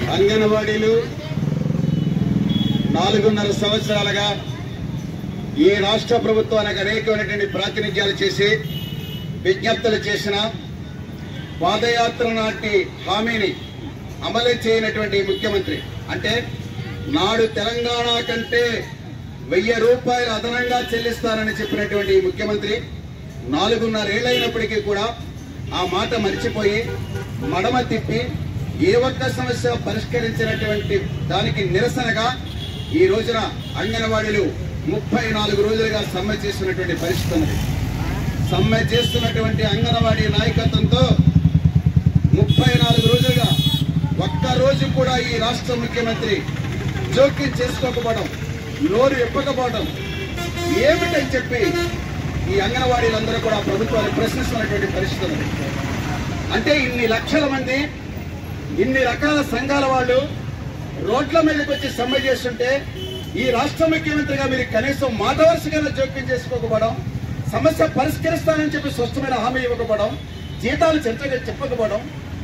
అంగన్వాడీలు నాలుగున్నర సంవత్సరాలుగా ఈ రాష్ట్ర ప్రభుత్వానికి అనేకమైనటువంటి ప్రాతినిధ్యాలు చేసి విజ్ఞప్తులు చేసిన పాదయాత్ర నాటి హామీని అమలు చేయనటువంటి ముఖ్యమంత్రి అంటే నాడు తెలంగాణ కంటే వెయ్యి రూపాయలు అదనంగా చెల్లిస్తానని చెప్పినటువంటి ఈ ముఖ్యమంత్రి నాలుగున్నరేళ్లైనప్పటికీ కూడా ఆ మాట మర్చిపోయి మడమ తిప్పి ఏ ఒక్క సమస్య పరిష్కరించినటువంటి దానికి నిరసనగా ఈ రోజున అంగన్వాడీలు ముప్పై నాలుగు రోజులుగా సమ్మె చేస్తున్నటువంటి పరిస్థితి ఉన్నది సమ్మె చేస్తున్నటువంటి అంగన్వాడీ నాయకత్వంతో ముప్పై నాలుగు రోజులుగా ఒక్క రోజు కూడా ఈ రాష్ట్ర ముఖ్యమంత్రి జోక్యం చేసుకోకపోవడం నోరు ఎప్పకపోవడం ఏమిటని చెప్పి ఈ అంగన్వాడీలందరూ కూడా ప్రభుత్వాన్ని ప్రశ్నిస్తున్నటువంటి పరిస్థితి ఉంది అంటే ఇన్ని లక్షల మంది ఇన్ని రకాల సంఘాల వాళ్ళు రోడ్ల మీదకి వచ్చి సమ్మె చేస్తుంటే ఈ రాష్ట్ర ముఖ్యమంత్రిగా మీరు కనీసం మాట వరుసగా జోక్యం చేసుకోకపోవడం సమస్య పరిష్కరిస్తానని చెప్పి స్పష్టమైన హామీ ఇవ్వకపోవడం జీతాలు చర్చగా చెప్పకపోవడం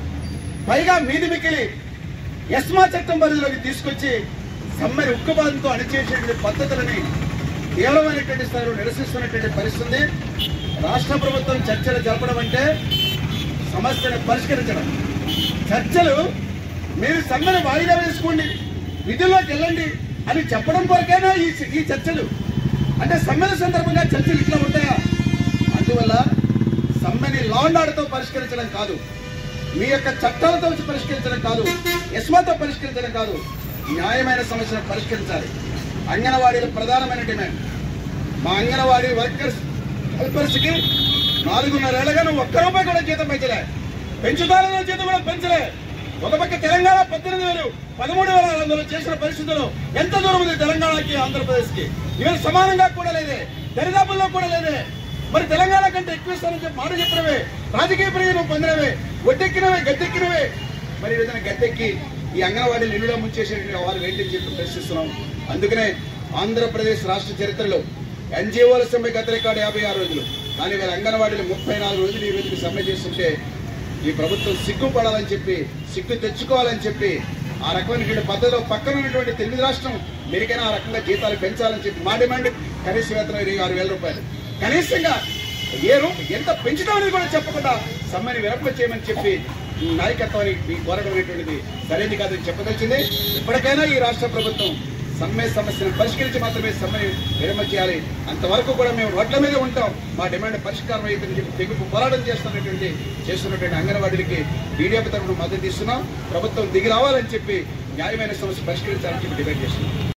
పైగా మీది మిగిలి ఎస్మా చట్టం పరిధిలోకి తీసుకొచ్చి సమ్మెని ఉక్కుబాదంతో అణిచేసేటువంటి పద్ధతులని తీవ్రమైనటువంటి స్థాయిలో నిరసిస్తున్నటువంటి పరిస్థితి ఉంది. రాష్ట్ర ప్రభుత్వం చర్చలు జరపడం అంటే సమస్యను పరిష్కరించడం చర్చలు మీరు సమ్మెను వాయిదా వేసుకోండి విధుల్లోకి వెళ్ళండి అని చెప్పడం కొరకైనా ఈ ఈ చర్చలు అంటే సమ్మెల సందర్భంగా చర్చలు ఇట్లా ఉంటాయా అందువల్ల సమ్మెని లా అండ్ ఆర్డర్తో పరిష్కరించడం కాదు మీ యొక్క చట్టాలతో వచ్చి పరిష్కరించడం కాదు ఎస్మాతో పరిష్కరించడం కాదు న్యాయమైన సమస్యను పరిష్కరించాలి అంగన్వాడీల ప్రధానమైన డిమాండ్ మా అంగన్వాడీ వర్కర్స్ హెల్పర్స్కి నాలుగున్నరేళ్లగా నువ్వు ఒక్క రూపాయి కూడా జీతం పెంచలే పెంచుతారన్న జీతం కూడా పెంచలే ఒక పక్క తెలంగాణ పద్దెనిమిది వేలు పదమూడు వేల ఆరు వందలు చేసిన పరిస్థితుల్లో ఎంత దూరం ఉంది తెలంగాణకి ఆంధ్రప్రదేశ్కి ఇవాళ సమానంగా కూడా లేదే దరిదాపుల్లో కూడా లేదే మరి తెలంగాణ కంటే ఎక్కువ ఇస్తానని చెప్పి మాట చెప్పినవే రాజకీయ ప్రయోజనం పొందినవే ఒడ్డెక్కినవే గద్దెక్కినవే మరి ఈ విధంగా గద్దెక్కి ఈ అంగన్వాడీలు ఇల్లులో ముంచేసేటువంటి వారు ఏంటని చెప్పి ప్రశ్నిస్తున్నాం అందుకనే ఆంధ్రప్రదేశ్ రాష్ట్ర చరిత్రలో ఎన్జిఓల సమ్మె గత రికార్డు యాభై ఆరు రోజులు కానీ వీళ్ళ అంగన్వాడీలు ముప్పై నాలుగు రోజులు ఈ రోజుకి సమ్మె చేస్తుంటే ఈ ప్రభుత్వం సిగ్గుపడాలని చెప్పి సిగ్గు తెచ్చుకోవాలని చెప్పి ఆ రకమైనటువంటి పద్ధతిలో పక్కన ఉన్నటువంటి తెలుగు రాష్ట్రం మెరుగైన ఆ రకంగా జీతాలు పెంచాలని చెప్పి మా డిమాండ్ కనీస వేతనం ఇరవై ఆరు వేల రూపాయలు కనీసంగా ఏ రూ ఎంత పెంచడం అనేది కూడా చెప్పకుండా సమ్మెని విరమణ చేయమని చెప్పి ఈ నాయకత్వాన్ని ఈ కోరడం అనేటువంటిది సరైనది కాదని చెప్పదలిచింది ఇప్పటికైనా ఈ రాష్ట్ర ప్రభుత్వం సమ్మె సమస్యను పరిష్కరించి మాత్రమే సమ్మెని విరమణ చేయాలి అంతవరకు కూడా మేము రోడ్ల మీద ఉంటాం మా డిమాండ్ పరిష్కారం అయిపోయిందని చెప్పి తెగుపు పోరాటం చేస్తున్నటువంటి చేస్తున్నటువంటి అంగన్వాడీలకి బీడీఎఫ్ తరఫున మద్దతు ఇస్తున్నాం ప్రభుత్వం దిగి రావాలని చెప్పి న్యాయమైన సమస్య పరిష్కరించాలని చెప్పి డిమాండ్ చేస్తున్నాం